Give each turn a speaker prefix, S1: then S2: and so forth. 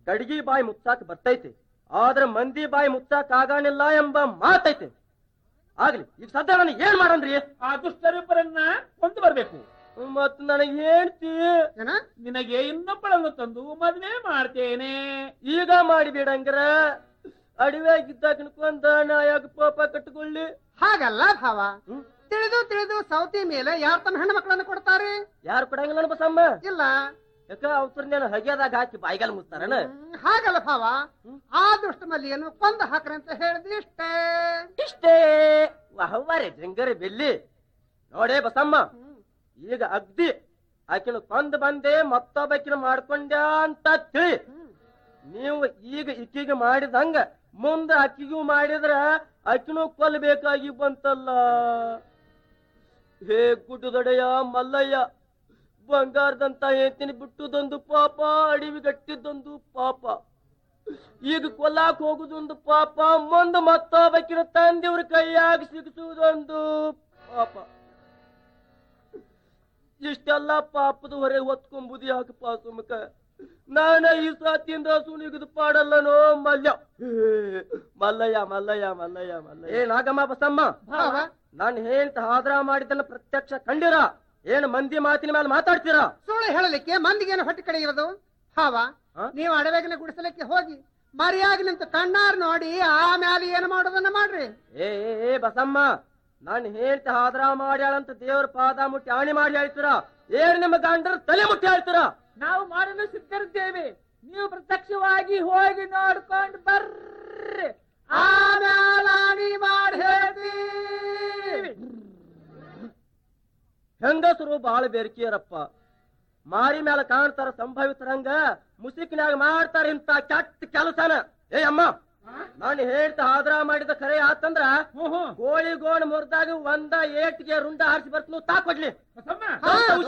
S1: ಗಡಿಗೆ ಬಾಯಿ ಮುಚ್ಚಾಕ ಬರ್ತೈತಿ ಆದ್ರೆ ಮಂದಿ ಬಾಯಿ ಮುಚ್ಚಾಕ ಆಗಾಣಿಲ್ಲ ಎಂಬ ಮಾತೈತಿ ಆಗ್ಲಿ ಈಗ ಸದ್ಯ ನಾನು ಏನ್ ಮಾಡನ್ರಿ
S2: ಆ ದುಷ್ಟರಿಬ್ಬರನ್ನ ಕೊಂದು ಬರ್ಬೇಕು
S1: ಮತ್ ನನಗೆ ಹೇಳ್ತಿ
S3: ಏನ
S2: ನಿನಗೆ ಇನ್ನೊಬ್ಬಳನ್ನು ತಂದು ಮದುವೆ ಮಾಡ್ತೇನೆ
S1: ಈಗ ಮಾಡಿಬಿಡಂಗ್ರ ಅಡಿವೆಯಾಗಿದ್ದಾಗ ಕೊಂದ ನಾ ಯಾಕೆ ಪಾಪ ಕಟ್ಟಿಕೊಳ್ಳಿ
S3: ಹಾಗಲ್ಲ ಭಾವ
S1: ಹ್ಮ್?
S3: ತಿಳಿದು ತಿಳಿದು ಸೌತಿ ಮೇಲೆ ಯಾರು ತಮ್ಮ ಹೆಣ್ಣು ಮಕ್ಕಳನ್ನು ಕೊಡ್ತಾರೆ
S1: ಯಾರು ಕೊಡಂಗಿಲ್ಲ ಬಸಮ್ಮ
S3: ಇಲ್ಲ
S1: ಯಾಕ ಅವ್ರ ನಾನು ಹಗೆದಾಗ ಹಾಕಿ ಬಾಯಿಗಾಲ ಮುಚ್ತಾರನ
S3: ಹ್ಮ್, ಹಾಗಲ್ಲ ಭಾವ
S1: ಹ್ಮ್.
S3: ಆ ದುಷ್ಟ ಮಲ್ಲಿಯನ್ನು ಕೊಂದು ಹಾಕ್ರಿ ಅಂತ ಹೇಳಿದ್ರಿ ಇಷ್ಟೇ
S1: ಇಷ್ಟೇ ವಹವಾರೆ ಜಂಗರೆ ಬೆಲ್ಲಿ ನೋಡೇ ಬಸಮ್ಮ ಈಗ ಅಗ್ದಿ ಆಕಿನ ಕೊಂದ್ ಬಂದೆ ಮತ್ತೊಬ್ಬಕಿನ ಮಾಡ್ಕೊಂಡ್ಯಾ ಅಂತ ತಿಳಿ ನೀವು ಈಗ ಇಕ್ಕಿಗೆ ಮಾಡಿದಂಗ ಮುಂದ ಅಕ್ಕಿಗೂ ಮಾಡಿದ್ರ ಅಕ್ಕಿನೂ ಕೊಲ್ಲಬೇಕಾಗಿ ಬಂತಲ್ಲ ಹೇ ಗುಡ್ಡದೊಡೆಯ ಮಲ್ಲಯ್ಯ ಬಂಗಾರದಂತ ಏತಿನಿ ಬಿಟ್ಟುದೊಂದು ಪಾಪ ಅಡಿವಿ ಗಟ್ಟಿದ್ದೊಂದು ಪಾಪ ಈಗ ಕೊಲ್ಲಾಕ್ ಹೋಗುದೊಂದು ಪಾಪ ಮುಂದೆ ಮತ್ತೊಬ್ಬಕಿನ ತಂದೆಯವ್ರ ಕೈಯಾಗ ಸಿಗಿಸುವುದೊಂದು ಪಾಪ ಇಷ್ಟೆಲ್ಲ ಪಾಪದ ಹೊರೆ ಹೊತ್ಕೊಂಬುದು ಯಾಕಪ್ಪ ಸುಮಕ ನಾನ ಈ ಸಾತಿಯಿಂದ ಸುನಿಗದು ಪಾಡಲ್ಲನೋ ಮಲ್ಯ ಹೇ, ಮಲ್ಲಯ್ಯ ಮಲ್ಲಯ್ಯ ಮಲ್ಲಯ್ಯ ಮಲ್ಲಯ್ಯ ಏ ನಾಗಮ್ಮ ಬಸಮ್ಮ
S3: ಭಾವ
S1: ನಾನು ಹೇಳ್ತ ಹಾದ್ರ ಮಾಡಿದ್ದನ್ನ ಪ್ರತ್ಯಕ್ಷ ಕಂಡಿರ ಏನ್ ಮಂದಿ ಮಾತಿನ ಮೇಲೆ ಮಾತಾಡ್ತೀರಾ
S3: ಸುಳ್ಳು ಹೇಳಲಿಕ್ಕೆ ಮಂದಿಗೇನು ಹೊಟ್ಟೆ ಕಡೆ ಇರೋದು ಭಾವ
S1: ಹ?
S3: ನೀವು ಅಡವೆಗಿನ ಗುಡಿಸಲಿಕ್ಕೆ ಹೋಗಿ ಮರಿಯಾಗಿ ನಿಂತು ಕಣ್ಣಾರ್ ನೋಡಿ ಆಮ್ಯಾಲೆ ಏನು ಮಾಡೋದನ್ನ ಮಾಡ್ರಿ
S1: ಏ ಏ, ಏ ಬಸಮ್ಮ ನಾನು ಹೇಳ್ತ ಹಾದ್ರ ಮಾಡ್ಯಾಳಂತ ದೇವ್ರ ಪಾದ ಮುಟ್ಟಿ ಆಣಿ ಮಾಡಿ ಹೇಳ್ತೀರಾ ಏನ್ ನಿಮ್ಮ ಗಂಡರ ತಲೆ ಮುಟ್ಟಿ ಹೇಳ್ತೀರಾ
S2: ನಾವು ಮಾಡಲು ಸಿದ್ಧರಿದ್ದೇವೆ ನೀವು ಪ್ರತ್ಯಕ್ಷವಾಗಿ ಹೋಗಿ ನೋಡ್ಕೊಂಡು ಬರ್ರಿ
S3: ಆಮ್ಯಾಲ ಆಣಿ ಮಾಡಿ ಹೇಳ್ತೀವಿ
S1: ಹೆಂಗಸರು ಬಹಳ ಬೇರಿಕೆಯರಪ್ಪ ಮಾರಿ ಮೇಲೆ ಕಾಣ್ತಾರ ಸಂಭವಿತರಂಗ ಮುಸುಕಿನಾಗ ಮಾಡ್ತಾರ ಇಂತ ಕೆಟ್ಟ ಕೆಲಸನ ಏ ಅಮ್ಮ ನಾನು ಹೇಳ್ತ ಹಾದ್ರ ಮಾಡಿದ ಖರೆ ಆತಂದ್ರ
S2: ಹ್ಞೂ ಹ್ಞೂ
S1: ಗೋಳಿ ಗೋಣ ಮುರಿದಾಗ ಒಂದ ಏಟ್ಗೆ ರುಂಡ ಹಾರಿಸಿ ಬರ್ತೀನಿ ತಾಕೊಡ್ಲಿ
S2: ಬಸಮ್ಮ
S3: ಹಾ,